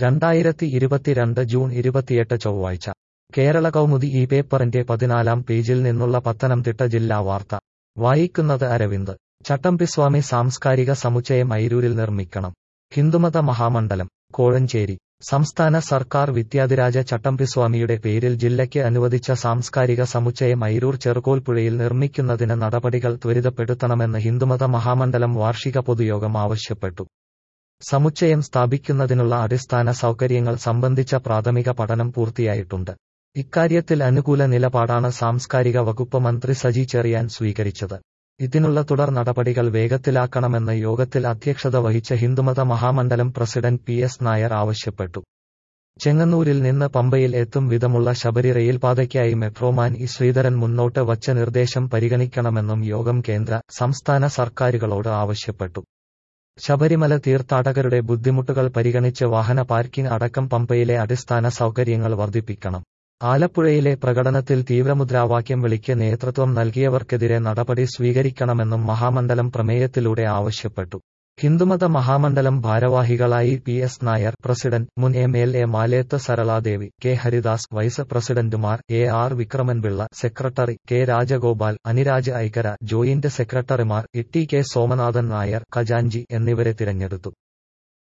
രണ്ടായിരത്തി ഇരുപത്തിരണ്ട് ജൂൺ ഇരുപത്തിയെട്ട് ചൊവ്വാഴ്ച കേരള കൗമുദി ഈ പേപ്പറിന്റെ പതിനാലാം പേജിൽ നിന്നുള്ള പത്തനംതിട്ട ജില്ലാ വാർത്ത വായിക്കുന്നത് അരവിന്ദ് ചട്ടമ്പിസ്വാമി സാംസ്കാരിക സമുച്ചയം ഐരൂരിൽ നിർമ്മിക്കണം ഹിന്ദുമത മഹാമണ്ഡലം കോഴഞ്ചേരി സംസ്ഥാന സർക്കാർ വിദ്യാധിരാജ ചട്ടമ്പിസ്വാമിയുടെ പേരിൽ ജില്ലയ്ക്ക് അനുവദിച്ച സാംസ്കാരിക സമുച്ചയം ഐരൂർ ചെറുകോൽപ്പുഴയിൽ നിർമ്മിക്കുന്നതിന് നടപടികൾ ത്വരിതപ്പെടുത്തണമെന്ന് ഹിന്ദുമത മഹാമണ്ഡലം വാർഷിക പൊതുയോഗം ആവശ്യപ്പെട്ടു സമുച്ചയം സ്ഥാപിക്കുന്നതിനുള്ള അടിസ്ഥാന സൗകര്യങ്ങൾ സംബന്ധിച്ച പ്രാഥമിക പഠനം പൂർത്തിയായിട്ടുണ്ട് ഇക്കാര്യത്തിൽ അനുകൂല നിലപാടാണ് സാംസ്കാരിക വകുപ്പ് മന്ത്രി സജി ചെറിയാൻ സ്വീകരിച്ചത് ഇതിനുള്ള തുടർ നടപടികൾ വേഗത്തിലാക്കണമെന്ന് യോഗത്തിൽ അധ്യക്ഷത വഹിച്ച ഹിന്ദുമത മഹാമണ്ഡലം പ്രസിഡന്റ് പി എസ് നായർ ആവശ്യപ്പെട്ടു ചെങ്ങന്നൂരിൽ നിന്ന് പമ്പയിൽ എത്തും വിധമുള്ള ശബരി റെയിൽപാതയ്ക്കായി മെട്രോമാൻ ഇ ശ്രീധരൻ മുന്നോട്ട് വച്ച നിർദ്ദേശം പരിഗണിക്കണമെന്നും യോഗം കേന്ദ്ര സംസ്ഥാന സർക്കാരുകളോട് ആവശ്യപ്പെട്ടു ശബരിമല തീർത്ഥാടകരുടെ ബുദ്ധിമുട്ടുകൾ പരിഗണിച്ച് വാഹന പാർക്കിംഗ് അടക്കം പമ്പയിലെ അടിസ്ഥാന സൗകര്യങ്ങൾ വർദ്ധിപ്പിക്കണം ആലപ്പുഴയിലെ പ്രകടനത്തിൽ തീവ്രമുദ്രാവാക്യം വിളിക്ക് നേതൃത്വം നൽകിയവർക്കെതിരെ നടപടി സ്വീകരിക്കണമെന്നും മഹാമണ്ഡലം പ്രമേയത്തിലൂടെ ആവശ്യപ്പെട്ടു ഹിന്ദുമത മഹാമണ്ഡലം ഭാരവാഹികളായി പി എസ് നായർ പ്രസിഡന്റ് മുൻ M L A Malethu Saraladevi K Haridas vice പ്രസിഡന്റുമാർ A R Vikramanpillai secretary K Rajagopal Aniraj Aikkara joint സെക്രട്ടറിമാർ E T K Somanathan Nair ഖജാൻജി എന്നിവരെ തിരഞ്ഞെടുത്തു